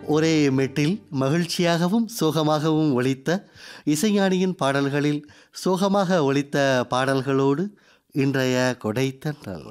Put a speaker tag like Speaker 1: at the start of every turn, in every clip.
Speaker 1: ஒரே மெட்டில் மகிழ்ச்சியாகவும் சோகமாகவும் ஒலித்த இசைஞானியின் பாடல்களில் சோகமாக ஒலித்த பாடல்களோடு இன்றைய கொடைத்தன்றல்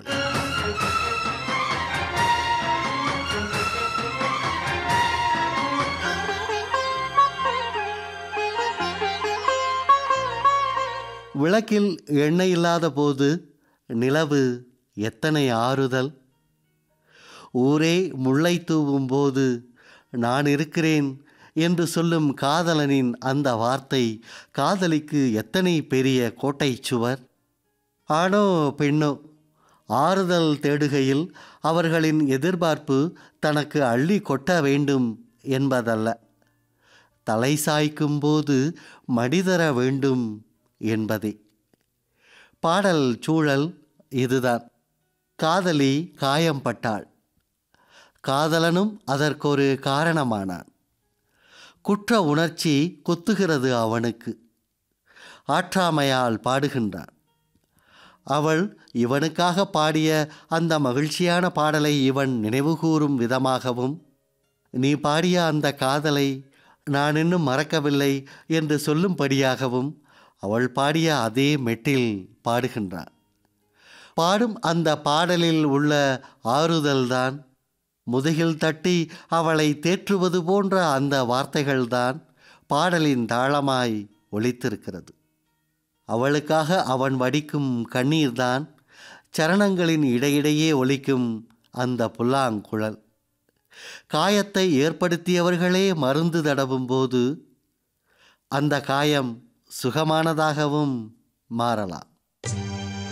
Speaker 1: விளக்கில் எண்ணெய் இல்லாத போது நிலவு எத்தனை ஆறுதல் ஊரே முல்லை தூவும் போது நான் இருக்கிறேன் என்று சொல்லும் காதலனின் அந்த வார்த்தை காதலிக்கு எத்தனை பெரிய கோட்டைச் சுவர் ஆணோ பெண்ணோ ஆறுதல் தேடுகையில் அவர்களின் எதிர்பார்ப்பு தனக்கு அள்ளி கொட்ட வேண்டும் என்பதல்ல தலை சாய்க்கும் போது மடிதர வேண்டும் என்பதே பாடல் சூழல் இதுதான் காதலி காயம்பட்டாள் காதலனும் அதற்கொரு காரணமானான் குற்ற உணர்ச்சி கொத்துகிறது அவனுக்கு ஆற்றாமையால் பாடுகின்றான் அவள் இவனுக்காக பாடிய அந்த மகிழ்ச்சியான பாடலை இவன் நினைவுகூரும் விதமாகவும் நீ பாடிய அந்த காதலை நான் இன்னும் மறக்கவில்லை என்று சொல்லும்படியாகவும் அவள் பாடிய அதே மெட்டில் பாடுகின்றான் பாடும் அந்த பாடலில் உள்ள ஆறுதல்தான் முதுகில் தட்டி அவளை தேற்றுவது போன்ற அந்த வார்த்தைகள்தான் பாடலின் தாளமாய் ஒலித்திருக்கிறது அவளுக்காக அவன் வடிக்கும் கண்ணீர்தான் சரணங்களின் இடையிடையே ஒலிக்கும் அந்த புல்லாங்குழல் காயத்தை ஏற்படுத்தியவர்களே மருந்து தடவும் போது அந்த காயம் சுகமானதாகவும் மாறலாம்